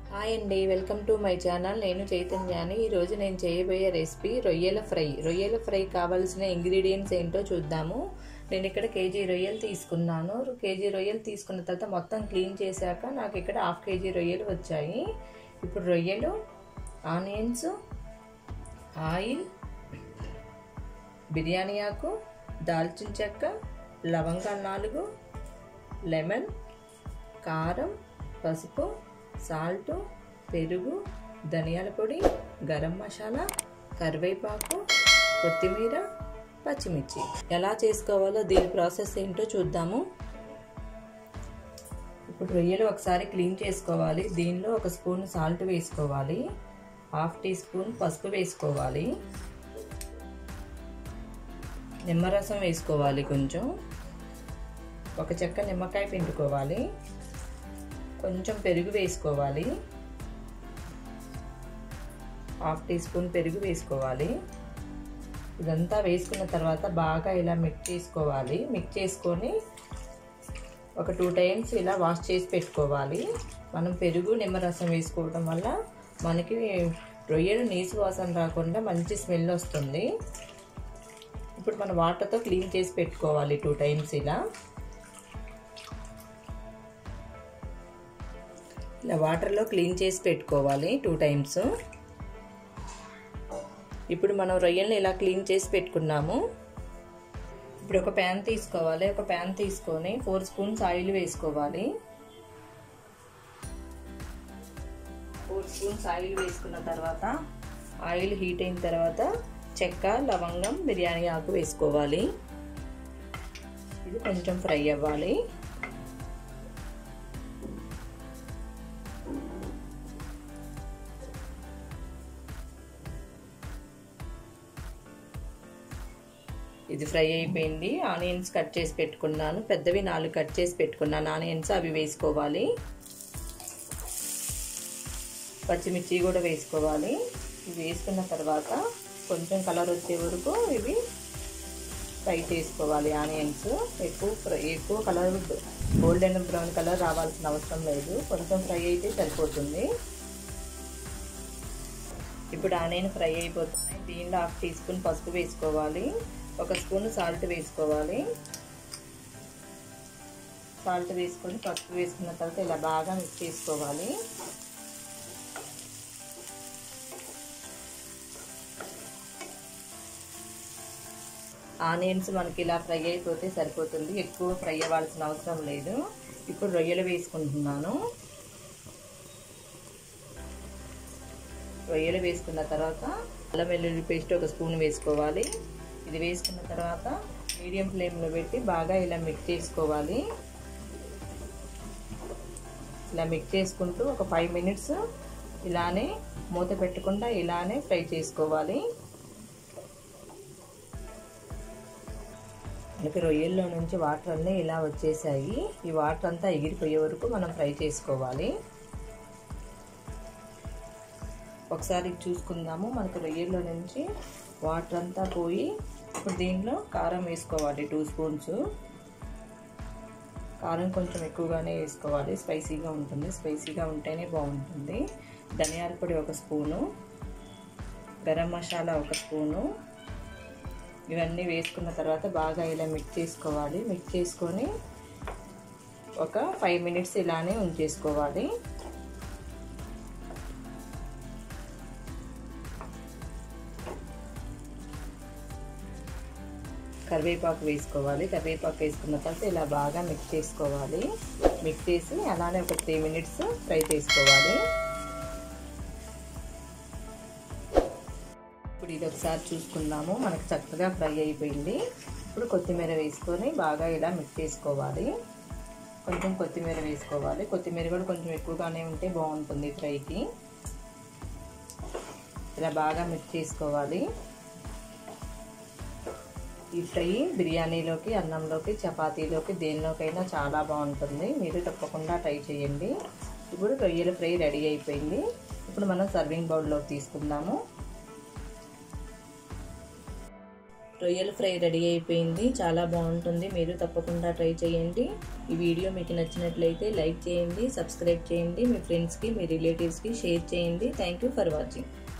hi అండి welcome to my channel నేను చైతన్యాని ఈరోజు నేను చేయబోయే రెసిపీ రొయ్యల ఫ్రై రొయ్యల ఫ్రై కావాల్సిన ఇంగ్రీడియంట్స్ ఏంటో చూద్దాము నేను ఇక్కడ కేజీ రొయ్యలు తీసుకున్నాను కేజీ రొయ్యలు తీసుకున్న తర్వాత మొత్తం క్లీన్ చేశాక నాకు ఇక్కడ హాఫ్ కేజీ రొయ్యలు వచ్చాయి ఇప్పుడు రొయ్యలు ఆనియన్స్ ఆయిల్ బిర్యానీ ఆకు దాల్చిన చెక్క లవంగాలు నాలుగు లెమన్ కారం పసుపు సాల్ట్ పెరుగు ధనియాల పొడి గరం మసాలా కరివేపాకు కొత్తిమీర పచ్చిమిర్చి ఎలా చేసుకోవాలో దీని ప్రాసెస్ ఏంటో చూద్దాము ఇప్పుడు రొయ్యలు ఒకసారి క్లీన్ చేసుకోవాలి దీనిలో ఒక స్పూన్ సాల్ట్ వేసుకోవాలి హాఫ్ టీ స్పూన్ పసుపు వేసుకోవాలి నిమ్మరసం వేసుకోవాలి కొంచెం ఒక చెక్క నిమ్మకాయ పిండుకోవాలి కొంచెం పెరుగు వేసుకోవాలి హాఫ్ టీ స్పూన్ పెరుగు వేసుకోవాలి ఇదంతా వేసుకున్న తర్వాత బాగా ఇలా మిక్స్ చేసుకోవాలి మిక్స్ చేసుకొని ఒక టూ టైమ్స్ ఇలా వాష్ చేసి పెట్టుకోవాలి మనం పెరుగు నిమ్మరసం వేసుకోవడం వల్ల మనకి రొయ్యలు నీసు వాసన రాకుండా మంచి స్మెల్ వస్తుంది ఇప్పుడు మన వాటర్తో క్లీన్ చేసి పెట్టుకోవాలి టూ టైమ్స్ ఇలా ఇలా వాటర్లో క్లీన్ చేసి పెట్టుకోవాలి టూ టైమ్స్ ఇప్పుడు మనం రొయ్యల్ని ఇలా క్లీన్ చేసి పెట్టుకున్నాము ఇప్పుడు ఒక ప్యాన్ తీసుకోవాలి ఒక ప్యాన్ తీసుకొని ఫోర్ స్పూన్స్ ఆయిల్ వేసుకోవాలి ఫోర్ స్పూన్స్ ఆయిల్ వేసుకున్న తర్వాత ఆయిల్ హీట్ అయిన తర్వాత చెక్క లవంగం బిర్యానీ ఆకు వేసుకోవాలి ఇది కొంచెం ఫ్రై అవ్వాలి ఇది ఫ్రై అయిపోయింది ఆనియన్స్ కట్ చేసి పెట్టుకున్నాను పెద్దవి నాలుగు కట్ చేసి పెట్టుకున్నాను ఆనియన్స్ అవి వేసుకోవాలి పచ్చిమిర్చి కూడా వేసుకోవాలి ఇవి వేసుకున్న తర్వాత కొంచెం కలర్ వచ్చే వరకు ఇవి ఫ్రై చేసుకోవాలి ఆనియన్స్ ఎక్కువ ఫ్రై ఎక్కువ కలర్ గోల్డెన్ బ్రౌన్ కలర్ రావాల్సిన అవసరం లేదు కొంచెం ఫ్రై అయితే సరిపోతుంది ఇప్పుడు ఆనియన్ ఫ్రై అయిపోతున్నాయి దీనిలో హాఫ్ టీ స్పూన్ పసుపు వేసుకోవాలి ఒక స్పూన్ సాల్ట్ వేసుకోవాలి సాల్ట్ వేసుకొని పసుపు వేసుకున్న తర్వాత ఇలా బాగా మిక్స్ చేసుకోవాలి ఆనియన్స్ మనకి ఇలా ఫ్రై అయిపోతే సరిపోతుంది ఎక్కువ ఫ్రై అవ్వాల్సిన అవసరం లేదు ఇప్పుడు రొయ్యలు వేసుకుంటున్నాను రొయ్యలు వేసుకున్న తర్వాత అల్లం వెల్లుల్లి పేస్ట్ ఒక స్పూన్ వేసుకోవాలి ఇది వేసుకున్న తర్వాత మీడియం ఫ్లేమ్లో పెట్టి బాగా ఇలా మిక్స్ చేసుకోవాలి ఇలా మిక్స్ చేసుకుంటూ ఒక ఫైవ్ మినిట్స్ ఇలానే మూత పెట్టకుండా ఇలానే ఫ్రై చేసుకోవాలి మనకి రొయ్యల్లో నుంచి వాటర్ అన్నీ ఇలా వచ్చేసాయి ఈ వాటర్ అంతా ఎగిరిపోయే వరకు మనం ఫ్రై చేసుకోవాలి ఒకసారి చూసుకుందాము మనకు రొయ్యల్లో నుంచి వాటర్ అంతా పోయి ఇప్పుడు దీంట్లో కారం వేసుకోవాలి టూ స్పూన్స్ కారం కొంచెం ఎక్కువగానే వేసుకోవాలి స్పైసీగా ఉంటుంది స్పైసీగా ఉంటేనే బాగుంటుంది ధనియాల పొడి ఒక స్పూను గరం మసాలా ఒక స్పూను ఇవన్నీ వేసుకున్న తర్వాత బాగా ఇలా మిక్స్ చేసుకోవాలి మిక్స్ చేసుకొని ఒక ఫైవ్ మినిట్స్ ఇలానే ఉంచేసుకోవాలి కరివేపాకు వేసుకోవాలి కరివేపాకు వేసుకున్న తర్వాత ఇలా బాగా మిక్స్ చేసుకోవాలి మిక్స్ చేసి అలానే ఒక త్రీ మినిట్స్ ఫ్రై చేసుకోవాలి ఇప్పుడు ఇది ఒకసారి చూసుకుందాము మనకు చక్కగా ఫ్రై అయిపోయింది ఇప్పుడు కొత్తిమీర వేసుకొని బాగా ఇలా మిక్స్ చేసుకోవాలి కొంచెం కొత్తిమీర వేసుకోవాలి కొత్తిమీర కూడా కొంచెం ఎక్కువగానే ఉంటే బాగుంటుంది ఫ్రైకి ఇలా బాగా మిక్స్ చేసుకోవాలి ఈ ఫ్రై బిర్యానీలోకి అన్నంలోకి చపాతీలోకి దేనిలోకైనా చాలా బాగుంటుంది మీరు తప్పకుండా ట్రై చేయండి ఇప్పుడు రొయ్యల ఫ్రై రెడీ అయిపోయింది ఇప్పుడు మనం సర్వింగ్ బౌల్లోకి తీసుకుందాము రొయ్యల ఫ్రై రెడీ అయిపోయింది చాలా బాగుంటుంది మీరు తప్పకుండా ట్రై చేయండి ఈ వీడియో మీకు నచ్చినట్లయితే లైక్ చేయండి సబ్స్క్రైబ్ చేయండి మీ ఫ్రెండ్స్కి మీ రిలేటివ్స్కి షేర్ చేయండి థ్యాంక్ యూ ఫర్ వాచింగ్